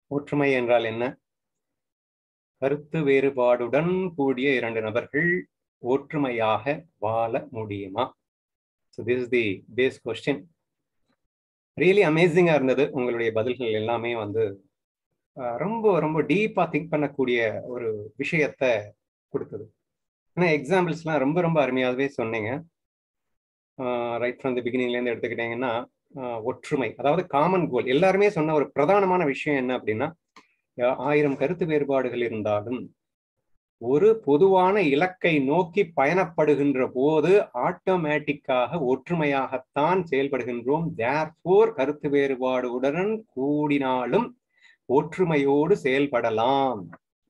ஒற்றுமை என்றால் என்ன கருத்து வேறுபாடுடன் கூடிய இரண்டு நபர்கள் ஒற்றுமையாக வாழ முடியுமா so this is the base question really அமேசிங்கா இருந்தது உங்களுடைய பதில்கள் எல்லாமே வந்து அஹ், ரொம்ப ரொம்ப டீப்பா திங்க் பண்ணக்கூடிய ஒரு விஷயத்த கொடுத்தது ஏன்னா எக்ஸாம்பிள்ஸ்லாம் ரொம்ப ரொம்ப அருமையாகவே சொன்னீங்க ரைட் ஃப்ரம் தி பிகினிங்லேருந்து எடுத்துக்கிட்டீங்கன்னா ஆஹ் ஒற்றுமை அதாவது காமன் கோல் எல்லாருமே சொன்ன ஒரு பிரதானமான விஷயம் என்ன அப்படின்னா ஆஹ் ஆயிரம் கருத்து வேறுபாடுகள் இருந்தாலும் ஒரு பொதுவான இலக்கை நோக்கி பயணப்படுகின்ற போது ஆட்டோமேட்டிக்காக ஒற்றுமையாகத்தான் செயல்படுகின்றோம் தேர்ஃபோர் கருத்து வேறுபாடுடன் கூடினாலும் ஒற்றுமையோடு செயல்படலாம்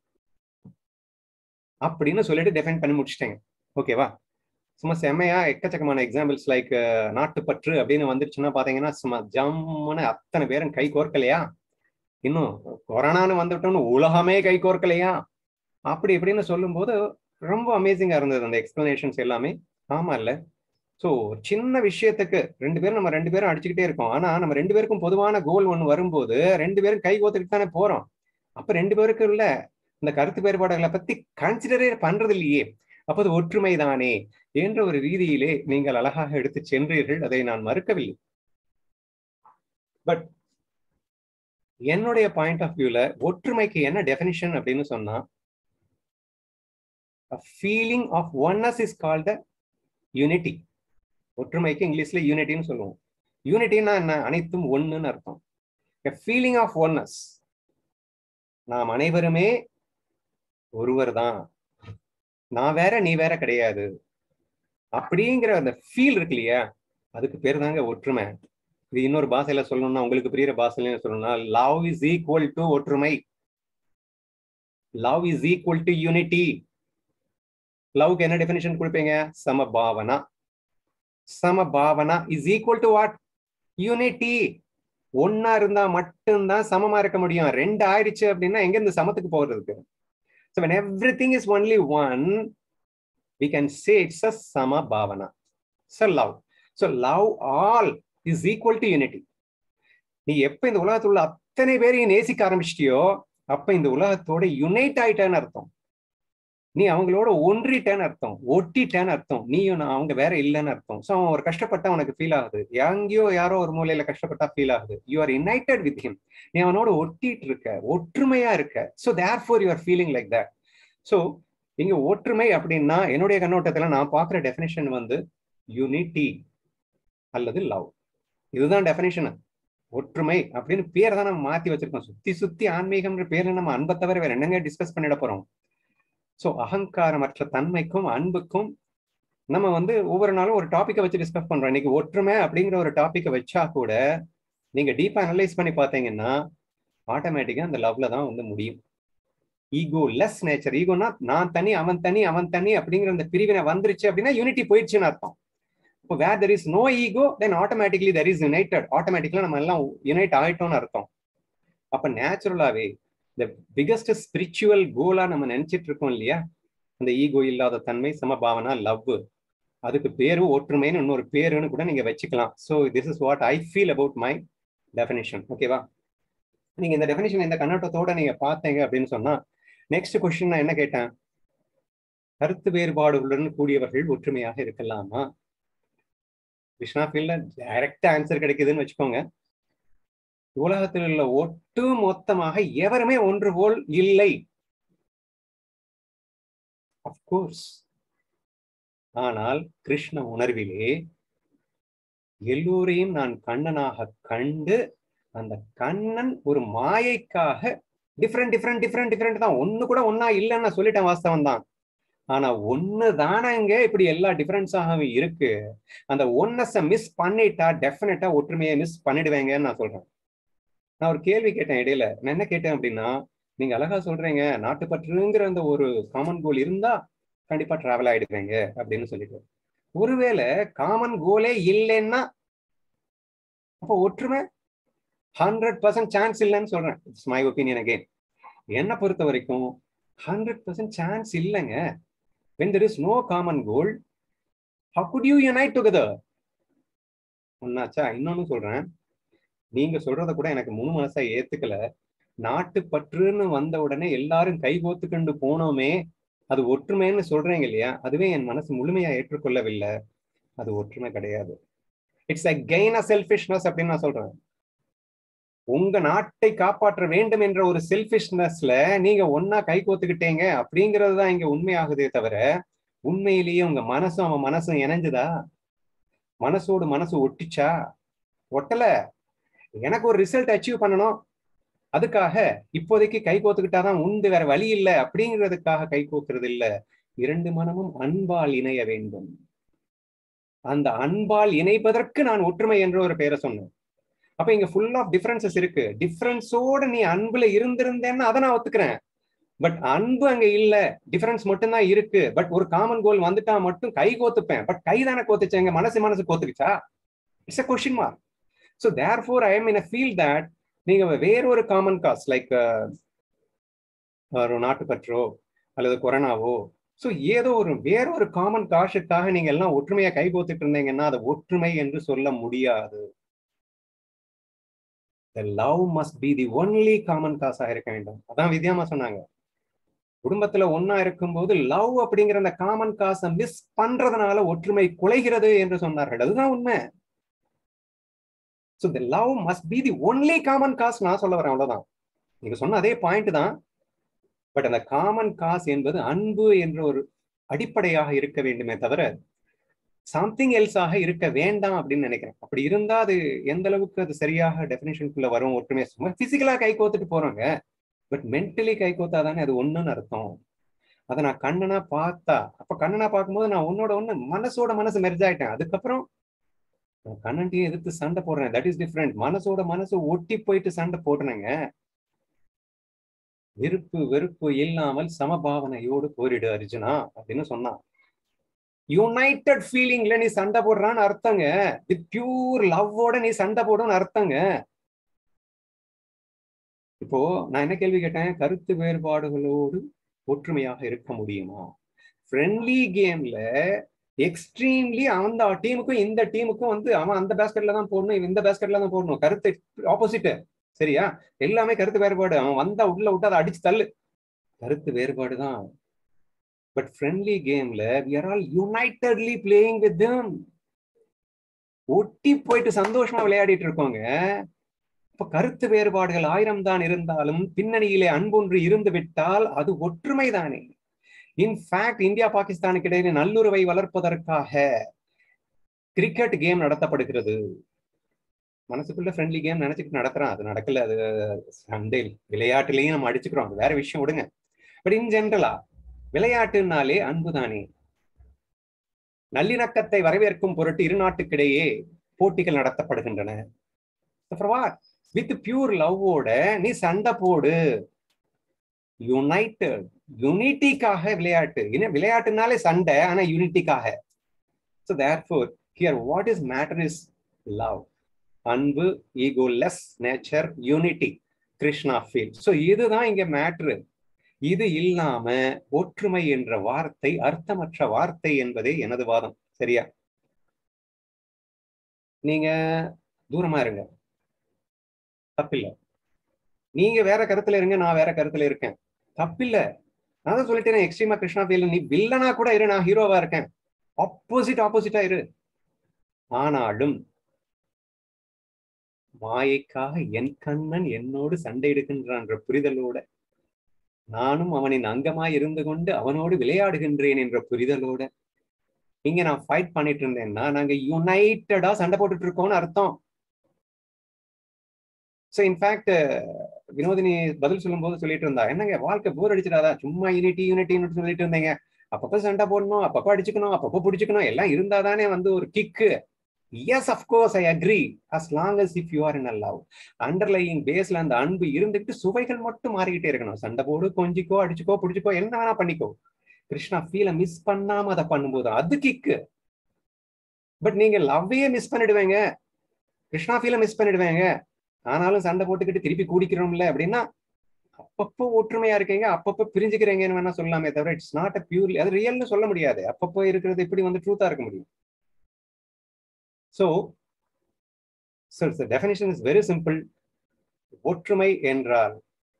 அப்படின்னு சொல்லிட்டு டெஃபைன் பண்ணி முடிச்சிட்டேங்க ஓகேவா சும்மா செம்மையா எக்கச்சக்கமான எக்ஸாம்பிள்ஸ் லைக் நாட்டுப்பற்று அப்படின்னு வந்துருச்சுன்னா பாத்தீங்கன்னா சும்மா ஜம்முன்னு அத்தனை பேரும் கை கோர்க்கலையா இன்னும் கொரோனான்னு வந்துட்டோம்னு உலகமே கை கோர்க்கலையா அப்படி இப்படின்னு சொல்லும்போது ரொம்ப அமேசிங்கா இருந்தது அந்த எக்ஸ்பிளனேஷன்ஸ் எல்லாமே ஆமா இல்ல ஸோ சின்ன விஷயத்துக்கு ரெண்டு பேரும் நம்ம ரெண்டு பேரும் அடிச்சுக்கிட்டே இருக்கோம் ஆனா நம்ம ரெண்டு பேருக்கும் பொதுவான கோல் ஒன்று வரும்போது ரெண்டு பேரும் கை கோத்துக்கிட்டு தானே போறோம் அப்ப ரெண்டு பேருக்கு உள்ள இந்த கருத்து வேறுபாடுகளை பத்தி கன்சிடரே பண்றது இல்லையே அப்போ அது ஒற்றுமை தானே என்ற ஒரு ரீதியிலே நீங்கள் அழகாக எடுத்து சென்றீர்கள் அதை நான் மறுக்கவில்லை பட் என்னுடைய பாயிண்ட் ஆஃப் வியூல ஒற்றுமைக்கு என்ன டெபினிஷன் அப்படின்னு சொன்னா feeling of oneness is called unity ஒற்றுமைக்கு இங்கிலீஷ்ல யூனிட்டின்னு சொல்லுவோம் யூனிட்டின்னா என்ன அனைத்தும் ஒண்ணுன்னு அர்த்தம் ஃபீலிங் ஆஃப் ஒன்னஸ் நாம் அனைவருமே ஒருவர் தான் நான் வேற நீ வேற கிடையாது அப்படிங்கிற அந்த ஃபீல் இருக்கு இல்லையா அதுக்கு பேர் தாங்க ஒற்றுமை இது இன்னொரு பாஷையில சொல்லணும்னா உங்களுக்கு புரியுற பாஷையில சொல்லணும்னா லவ் இஸ் ஈக்குவல் டு ஒற்றுமை love is equal to unity லவ்க்கு என்ன டெபினிஷன் கொடுப்பீங்க சமபாவனா சமபாவனா is equal to what unity ஒன்னா இருந்தா மட்டும்தான் சமமா இருக்க முடியும் ரெண்டு ஆயிடுச்சு அப்படின்னா எங்க இருந்து சமத்துக்கு போகிறதுக்கு So when everything is only one, we can say it's a sama bhavana. So love. So love all is equal to unity. நீ எப்ப இந்த உலகத்துல உள்ள அத்தனை பேரையும் நேசிக்க ஆரம்பிச்சிட்டியோ அப்ப இந்த உலகத்தோட யுனைட் ஆயிட்டேன்னு அர்த்தம் நீ அவங்களோட ஒன்றிட்டேன்னு அர்த்தம் ஒட்டிட்டேன்னு அர்த்தம் நீயும் நான் அவங்க வேற இல்லைன்னு அர்த்தம் ஸோ அவன் ஒரு கஷ்டப்பட்டா உனக்கு ஃபீல் ஆகுது எங்கேயோ யாரோ ஒரு மூலையில கஷ்டப்பட்டா ஃபீல் ஆகுது you are united with him நீ அவனோட ஒட்டிட்டு இருக்க ஒற்றுமையா இருக்க so therefore you are feeling like that so இங்க ஒற்றுமை அப்படின்னா என்னுடைய கண்ணோட்டத்துல நான் பார்க்குற டெஃபினேஷன் வந்து யூனிட்டி அல்லது லவ் இதுதான் டெஃபினேஷன் ஒற்றுமை அப்படின்னு பேரை தான் நம்ம மாத்தி வச்சிருக்கோம் சுத்தி சுத்தி ஆன்மீகம்ன்ற பேர்ல நம்ம அன்பை தவிர வேற என்னங்க டிஸ்கஸ் பண்ணிட போறோம் ஸோ அகங்காரமற்ற தன்மைக்கும் அன்புக்கும் நம்ம வந்து ஒவ்வொரு நாளும் ஒரு டாப்பிக்கை வச்சு டிஸ்கஸ் பண்றோம் இன்னைக்கு ஒற்றுமை அப்படிங்கிற ஒரு டாப்பிக்கை வச்சா கூட நீங்க டீப்பா அனலைஸ் பண்ணி பார்த்தீங்கன்னா ஆட்டோமேட்டிக்கா அந்த லவ்ல தான் வந்து முடியும் ஈகோ லெஸ் நேச்சர் ஈகோனா நான் தனி அவன் தனி அவன் தனி அப்படிங்கிற அந்த பிரிவினை வந்துருச்சு அப்படின்னா யூனிட்டி போயிடுச்சுன்னு அர்த்தம் இப்போ where there is no ego then automatically there is united ஆட்டோமேட்டிக்கலா நம்ம எல்லாம் யுனைட் ஆயிட்டோம்னு அர்த்தம் அப்ப நேச்சுரலாவே இந்த பிகஸ்ட் ஸ்பிரிச்சுவல் கோலா நம்ம நினைச்சிட்டு இருக்கோம் இல்லையா அந்த ஈகோ இல்லாத தன்மை சமபாவனா லவ் அதுக்கு பேரு ஒற்றுமைன்னு இன்னொரு பேருன்னு கூட நீங்க வச்சுக்கலாம் so this is what I feel about my definition ஓகேவா நீங்க இந்த டெஃபினேஷன் இந்த கண்ணோட்டத்தோட நீங்க பார்த்தீங்க அப்படின்னு சொன்னா நெக்ஸ்ட் கொஸ்டின் நான் என்ன கேட்டேன் கருத்து வேறுபாடுகளுடன் கூடியவர்கள் ஒற்றுமையாக இருக்கலாமா கிருஷ்ணா ஃபீல்ட்ல டைரக்ட் ஆன்சர் கிடைக்குதுன்னு வச்சுக்கோங்க உலகத்தில் உள்ள ஒட்டு மொத்தமாக எவருமே ஒன்று போல் இல்லை அப்கோர்ஸ் ஆனால் கிருஷ்ண உணர்விலே எல்லோரையும் நான் கண்ணனாக கண்டு அந்த கண்ணன் ஒரு மாயைக்காக டிஃப்ரெண்ட் டிஃப்ரெண்ட் டிஃப்ரெண்ட் டிஃப்ரெண்ட் தான் ஒண்ணு கூட ஒன்னா இல்லைன்னு நான் சொல்லிட்டேன் வாஸ்தவம் தான் ஆனா ஒண்ணு தானங்க இப்படி எல்லா டிஃபரன்ஸாகவும் இருக்கு அந்த ஒன்னஸ மிஸ் பண்ணிட்டா டெஃபினட்டா ஒற்றுமையை மிஸ் பண்ணிடுவேங்கன்னு நான் சொல்றேன் நான் ஒரு கேள்வி கேட்டேன் இடையில நான் என்ன கேட்டேன் அப்படின்னா நீங்க அழகா சொல்றீங்க நாட்டுப்பற்றுங்கிற அந்த ஒரு காமன் கோல் இருந்தா கண்டிப்பா டிராவல் ஆயிடுவீங்க அப்படின்னு சொல்லிட்டு ஒருவேளை காமன் கோலே இல்லைன்னா அப்போ ஒற்றுமை ஹண்ட்ரட் பர்சன்ட் சான்ஸ் இல்லைன்னு சொல்றேன் இட்ஸ் மை ஒப்பீனியன் அகெயின் என்னை பொறுத்த வரைக்கும் ஹண்ட்ரட் பர்சன்ட் சான்ஸ் இல்லைங்க when there is no common goal how could you unite together ஒன்னாச்சா இன்னொன்னு சொல்றேன் நீங்க சொல்றத கூட எனக்கு முழு மனசா ஏத்துக்கல நாட்டுப்பற்றுன்னு வந்த உடனே எல்லாரும் கைகோத்துக்கொண்டு போனோமே அது ஒற்றுமைன்னு சொல்றீங்க இல்லையா அதுவே என் மனசு முழுமையா ஏற்றுக்கொள்ளவில்லை அது ஒற்றுமை கிடையாது it's a gain a selfishness அப்படின்னு நான் சொல்றேன் உங்க நாட்டை காப்பாற்ற வேண்டும் என்ற ஒரு செல்ஃபிஷ்னஸ்ல நீங்க ஒன்னா கை கோத்துக்கிட்டீங்க அப்படிங்கிறது தான் இங்க உண்மையாகுதே தவிர உண்மையிலேயே உங்க மனசும் அவன் மனசும் இணைஞ்சுதா மனசோடு மனசு ஒட்டிச்சா ஒட்டல எனக்கு ஒரு ரிசல்ட் அச்சீவ் பண்ணணும் அதுக்காக இப்போதைக்கு கை கோத்துக்கிட்டாதான் உண்டு வேற வழி இல்லை அப்படிங்கிறதுக்காக கை கோக்குறது இல்ல இரண்டு மனமும் அன்பால் இணைய வேண்டும் அந்த அன்பால் இணைப்பதற்கு நான் ஒற்றுமை என்ற ஒரு பெயரை சொன்னேன் அப்ப இங்க ஃபுல் ஆஃப் டிஃபரன்சஸ் இருக்கு டிஃபரன்ஸோட நீ அன்புல இருந்திருந்தேன்னா அதை நான் ஒத்துக்கிறேன் பட் அன்பு அங்க இல்ல டிஃபரன்ஸ் மட்டும்தான் இருக்கு பட் ஒரு காமன் கோல் வந்துட்டா மட்டும் கை கோத்துப்பேன் பட் கை தானே கோத்துச்சு எங்க மனசு மனசு கோத்துக்குச்சா it's a question mark so therefore I am in feel that நீங்க வேறொரு காமன் காஸ் லைக் ஒரு நாட்டுப்பற்றோ அல்லது கொரோனாவோ ஸோ ஏதோ ஒரு வேறொரு காமன் காஷுக்காக நீங்க எல்லாம் ஒற்றுமையா கை கோத்துட்டு இருந்தீங்கன்னா அதை ஒற்றுமை என்று சொல்ல முடியாது love must be the only common காசாக இருக்க வேண்டும் அதான் வித்யாமா சொன்னாங்க குடும்பத்துல ஒன்னா இருக்கும்போது லவ் அப்படிங்கிற அந்த காமன் காசை மிஸ் பண்றதுனால ஒற்றுமை குலைகிறது என்று சொன்னார்கள் அதுதான் உண்மை so the love must be the only common cause நான் சொல்ல வரேன் அவ்வளவுதான் நீங்க சொன்ன அதே பாயிண்ட் தான் பட் அந்த காமன் காஸ் என்பது அன்பு என்ற ஒரு அடிப்படையாக இருக்க வேண்டுமே தவிர சம்திங் எல்ஸாக இருக்க வேண்டாம் அப்படின்னு நினைக்கிறேன் அப்படி இருந்தா அது எந்த அளவுக்கு அது சரியாக டெபினேஷனுக்குள்ள வரும் ஒற்றுமை சும்மா பிசிக்கலா கை கோத்துட்டு போறோங்க பட் மென்டலி கை கோத்தாதானே அது ஒண்ணுன்னு அர்த்தம் அதை நான் கண்ணனா பார்த்தா அப்ப கண்ணனா பார்க்கும்போது நான் உன்னோட ஒண்ணு மனசோட மனசு மெர்ஜ் ஆயிட்டேன் அதுக்கப்புறம் கண்ணன்ட்டையும் எதிர்த்து சண்டை போடுறேன் தட் இஸ் டிஃப்ரெண்ட் மனசோட மனசு ஒட்டி போயிட்டு சண்டை போடுறேங்க விருப்பு வெறுப்பு இல்லாமல் சமபாவனையோடு போரிடு அர்ஜுனா அப்படின்னு சொன்னான் யுனைடெட் ஃபீலிங்ல நீ சண்டை போடுறான்னு அர்த்தங்க வித் பியூர் லவ்வோட நீ சண்டை போடுன்னு அர்த்தங்க இப்போ நான் என்ன கேள்வி கேட்டேன் கருத்து வேறுபாடுகளோடு ஒற்றுமையாக இருக்க முடியுமா ஃப்ரெண்ட்லி கேம்ல எக்ஸ்ட்ரீம்லி அந்த டீமுக்கும் இந்த டீமுக்கும் வந்து அவன் அந்த பேஸ்கெட்ல தான் போடணும் இந்த பேஸ்கெட்ல தான் போடணும் கருத்து ஆப்போசிட் சரியா எல்லாமே கருத்து வேறுபாடு அவன் வந்தா உள்ள விட்டு அதை அடிச்சு தள்ளு கருத்து வேறுபாடு தான் பட் ஃப்ரெண்ட்லி கேம்ல we are all unitedly playing with them ஒட்டி போயிட்டு சந்தோஷமா விளையாடிட்டு இருக்கோங்க இப்ப கருத்து வேறுபாடுகள் ஆயிரம் தான் இருந்தாலும் பின்னணியிலே அன்பொன்று இருந்து விட்டால் அது ஒற்றுமை தானே இன்ஃபேக்ட் இந்தியா பாகிஸ்தானுக்கு இடையிலே நல்லுறவை வளர்ப்பதற்காக கிரிக்கெட் கேம் நடத்தப்படுகிறது மனசுக்குள்ள ஃப்ரெண்ட்லி கேம் நினைச்சுட்டு நடத்துறான் அது நடக்கல அது சண்டே விளையாட்டுலயும் நம்ம அடிச்சுக்கிறோம் அது வேற விஷயம் விடுங்க பட் இன் ஜென்ரலா விளையாட்டுனாலே அன்பு தானே நல்லிணக்கத்தை வரவேற்கும் பொருட்டு இரு நாட்டுக்கிடையே போட்டிகள் நடத்தப்படுகின்றன வித் பியூர் லவ்வோட நீ சண்டை போடு யுனைடெட் யூனிட்டிக்காக விளையாட்டு விளையாட்டுனாலே சண்டை ஆனா யூனிட்டிக்காக so therefore here what is matter is love அன்பு egoless nature unity Krishna feel so இதுதான் இங்க மேட்ரு இது இல்லாம ஒற்றுமை என்ற வார்த்தை அர்த்தமற்ற வார்த்தை என்பதே எனது வாதம் சரியா நீங்க தூரமா இருங்க தப்பில்லை நீங்க வேற கருத்துல இருங்க நான் வேற கருத்துல இருக்கேன் தப்பில்ல நான் தான் சொல்லிட்டேன் எக்ஸ்ட்ரீமா கிருஷ்ணா ஃபீல் நீ வில்லனா கூட இரு நான் ஹீரோவா இருக்கேன் ஆப்போசிட் ஆப்போசிட்டா இரு ஆனாலும் மாயைக்காக என் கண்ணன் என்னோடு சண்டையிடுகின்றான்ற புரிதலோட நானும் அவனின் அங்கமாய் இருந்து கொண்டு அவனோடு விளையாடுகின்றேன் என்ற புரிதலோட இங்க நான் ஃபைட் பண்ணிட்டு இருந்தேன்னா நாங்க யுனைட்டடா சண்டை போட்டுட்டு இருக்கோம்னு அர்த்தம் ஸோ இன்ஃபேக்ட் வினோதினி பதில் சொல்லும் போது சொல்லிட்டு இருந்தா என்னங்க வாழ்க்கை போர் அடிச்சிடாதா சும்மா யூனிட்டி யூனிட்டின்னு சொல்லிட்டு இருந்தீங்க அப்பப்போ சண்டை போடணும் அப்பப்போ அடிச்சுக்கணும் அப்பப்போ பிடிச்சிக்கணும் எல்லாம் இருந்தாதானே வந்து ஒரு kick yes of course I agree as long as if you are in a love underlying பேஸ்ல அந்த அன்பு இருந்துட்டு சுவைகள் மட்டும் மாறிக்கிட்டே இருக்கணும் சண்டை போடு கொஞ்சிக்கோ அடிச்சுக்கோ பிடிச்சிக்கோ என்ன வேணா பண்ணிக்கோ கிருஷ்ணா ஃபீலை மிஸ் பண்ணாம அதை பண்ணும்போது அது கிக்கு பட் நீங்க லவ்வையே மிஸ் பண்ணிடுவேங்க கிருஷ்ணா ஃபீலை மிஸ் பண்ணிடுவேங்க ஆனாலும் சண்டை போட்டுக்கிட்டு திருப்பி கூடிக்கிறோம்ல அப்படின்னா அப்பப்போ ஒற்றுமையா இருக்கீங்க அப்பப்போ பிரிஞ்சுக்கிறீங்கன்னு வேணா சொல்லலாமே தவிர இட்ஸ் நாட் அ பியூர்லி அது ரியல்னு சொல்ல முடியாது அப்பப்போ இருக்கிறது இப்படி வந்து ட்ரூத்தா இருக்க முடியும் so so definition is very simple ஒற்றுமை என்றால்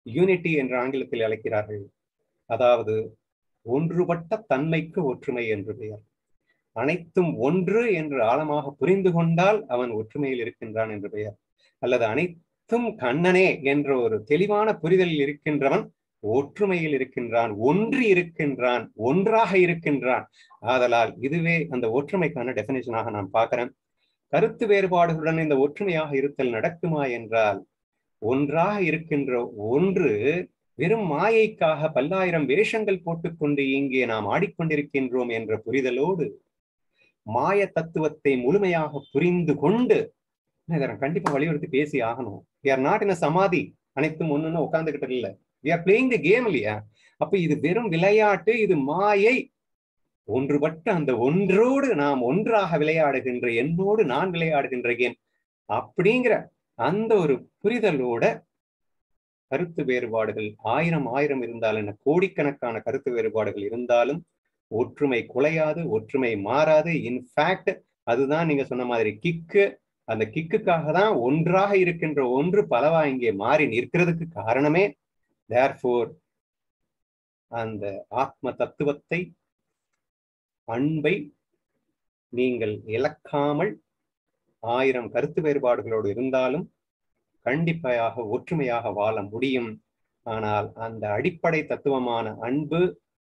யூனிட்டி என்று ஆங்கிலத்தில் அழைக்கிறார்கள் அதாவது ஒன்றுபட்ட தன்மைக்கு ஒற்றுமை என்று பெயர் அனைத்தும் ஒன்று என்று ஆழமாக புரிந்து கொண்டால் அவன் ஒற்றுமையில் இருக்கின்றான் என்று பெயர் அல்லது அனைத்தும் கண்ணனே என்ற ஒரு தெளிவான புரிதலில் இருக்கின்றவன் ஒற்றுமையில் இருக்கின்றான் ஒன்றி இருக்கின்றான் ஒன்றாக இருக்கின்றான் ஆதலால் இதுவே அந்த ஒற்றுமைக்கான டெபினேஷனாக நான் பார்க்கிறேன் கருத்து வேறுபாடுகளுடன் இந்த ஒற்றுமையாக இருத்தல் நடக்குமா என்றால் ஒன்றாக இருக்கின்ற ஒன்று வெறும் மாயைக்காக பல்லாயிரம் வேஷங்கள் போட்டுக்கொண்டு இங்கே நாம் ஆடிக்கொண்டிருக்கின்றோம் என்ற புரிதலோடு மாய தத்துவத்தை முழுமையாக புரிந்து கொண்டு இதை நான் கண்டிப்பா வலியுறுத்தி பேசி ஆகணும் வி ஆர் நாட் இன் சமாதி அனைத்தும் ஒண்ணுன்னு உட்காந்துக்கிட்டு இல்ல we are playing the game இல்லையா அப்ப இது வெறும் விளையாட்டு இது மாயை ஒன்றுபட்ட அந்த ஒன்றோடு நாம் ஒன்றாக விளையாடுகின்ற என்னோடு நான் விளையாடுகின்ற கேம் அப்படிங்கிற அந்த ஒரு புரிதலோட கருத்து வேறுபாடுகள் ஆயிரம் ஆயிரம் இருந்தால் என்ன கோடிக்கணக்கான கருத்து வேறுபாடுகள் இருந்தாலும் ஒற்றுமை குலையாது ஒற்றுமை மாறாது இன்ஃபேக்ட் அதுதான் நீங்க சொன்ன மாதிரி கிக்கு அந்த கிக்குக்காக தான் ஒன்றாக இருக்கின்ற ஒன்று பலவா இங்கே மாறி நிற்கிறதுக்கு காரணமே தேர்ஃபோர் அந்த ஆத்ம தத்துவத்தை அன்பை நீங்கள் இழக்காமல் ஆயிரம் கருத்து வேறுபாடுகளோடு இருந்தாலும் கண்டிப்பாக ஒற்றுமையாக வாழ முடியும் ஆனால் அந்த அடிப்படை தத்துவமான அன்பு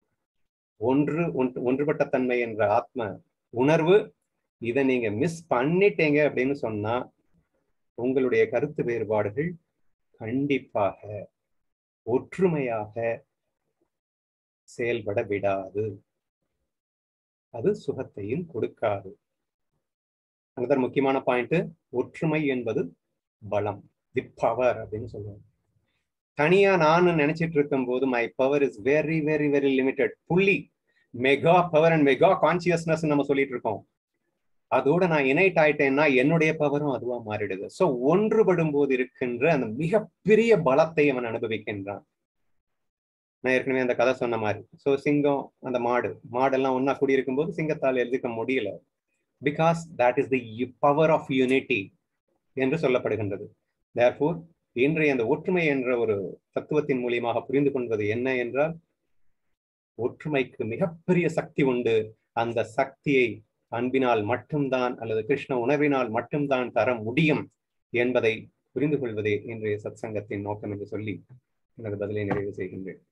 ஒன்று ஒன்றுபட்ட தன்மை என்ற ஆத்ம உணர்வு இதை நீங்க மிஸ் பண்ணிட்டீங்க அப்படின்னு சொன்னா உங்களுடைய கருத்து வேறுபாடுகள் கண்டிப்பாக ஒற்றுமையாக செயல்பட விடாது அது சுகத்தையும் கொடுக்காது அங்கதான் முக்கியமான பாயிண்ட் ஒற்றுமை என்பது பலம் தி பவர் அப்படின்னு சொல்லுவாங்க தனியா நான் நினைச்சிட்டு இருக்கும் போது my power is very very very limited புள்ளி mega power and mega consciousness நம்ம சொல்லிட்டு இருக்கோம் அதோட நான் இணைட் ஆயிட்டேன்னா என்னுடைய பவரும் அதுவா மாறிடுது ஸோ ஒன்றுபடும் போது இருக்கின்ற அந்த மிகப்பெரிய பலத்தை அவன் அனுபவிக்கின்றான் நான் ஏற்கனவே அந்த கதை சொன்ன மாதிரி ஸோ சிங்கம் அந்த மாடு மாடெல்லாம் ஒன்னா கூடியிருக்கும் போது சிங்கத்தால் எழுதிக்க முடியல because that is the power of unity என்று சொல்லப்படுகின்றது தேர்ஃபோர் இன்றைய அந்த ஒற்றுமை என்ற ஒரு தத்துவத்தின் மூலியமாக புரிந்து கொள்வது என்ன என்றால் ஒற்றுமைக்கு மிகப்பெரிய சக்தி உண்டு அந்த சக்தியை அன்பினால் மட்டும்தான் அல்லது கிருஷ்ண உணர்வினால் மட்டும்தான் தர முடியும் என்பதை புரிந்து கொள்வதே இன்றைய சத்சங்கத்தின் நோக்கம் என்று சொல்லி எனது பதிலை நிறைவு செய்கின்றேன்